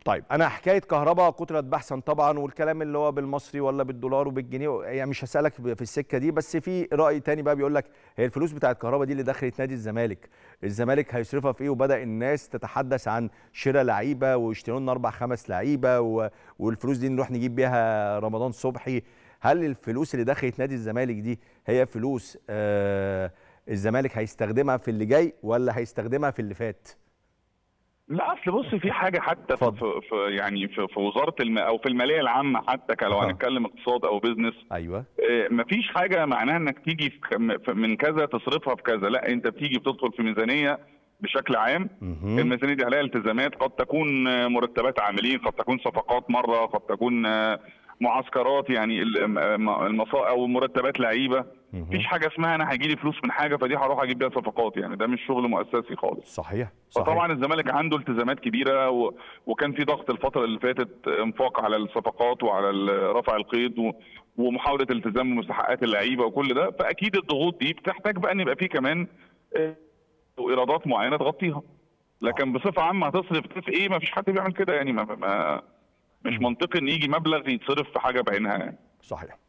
طيب انا حكايه كهرباء قتلت بحثا طبعا والكلام اللي هو بالمصري ولا بالدولار وبالجنيه يعني مش هسالك في السكه دي بس في راي تاني بقى بيقول لك هي الفلوس بتاعت كهرباء دي اللي دخلت نادي الزمالك الزمالك هيصرفها في ايه وبدا الناس تتحدث عن شراء لعيبه ويشتروا لنا اربع خمس لعيبه و... والفلوس دي نروح نجيب بيها رمضان صبحي هل الفلوس اللي دخلت نادي الزمالك دي هي فلوس آه الزمالك هيستخدمها في اللي جاي ولا هيستخدمها في اللي فات؟ لا اصل بص في حاجه حتى في, في, في يعني في, في وزاره الم او في الماليه العامه حتى لو هنتكلم اقتصاد او بيزنس ايوه آه مفيش حاجه معناها انك تيجي في من كذا تصرفها في كذا لا انت بتيجي بتدخل في ميزانيه بشكل عام مهم. الميزانيه دي عليها التزامات قد تكون مرتبات عاملين قد تكون صفقات مره قد تكون معسكرات يعني المصا او مرتبات لعيبه مفيش حاجه اسمها انا هيجي لي فلوس من حاجه فدي هروح اجيب بيها صفقات يعني ده مش شغل مؤسسي خالص صحيح, صحيح. فطبعا الزمالك عنده التزامات كبيره و... وكان في ضغط الفتره اللي فاتت انفاق على الصفقات وعلى رفع القيد و... ومحاوله التزام بمستحقات اللعيبه وكل ده فاكيد الضغوط دي بتحتاج بقى ان يبقى في كمان ايرادات معينه تغطيها لكن بصفه عامه هتصرف في ايه ما فيش حد بيعمل كده يعني ما, ما مش منطقي ان يجي مبلغ يتصرف في حاجه بعينها يعني صحيح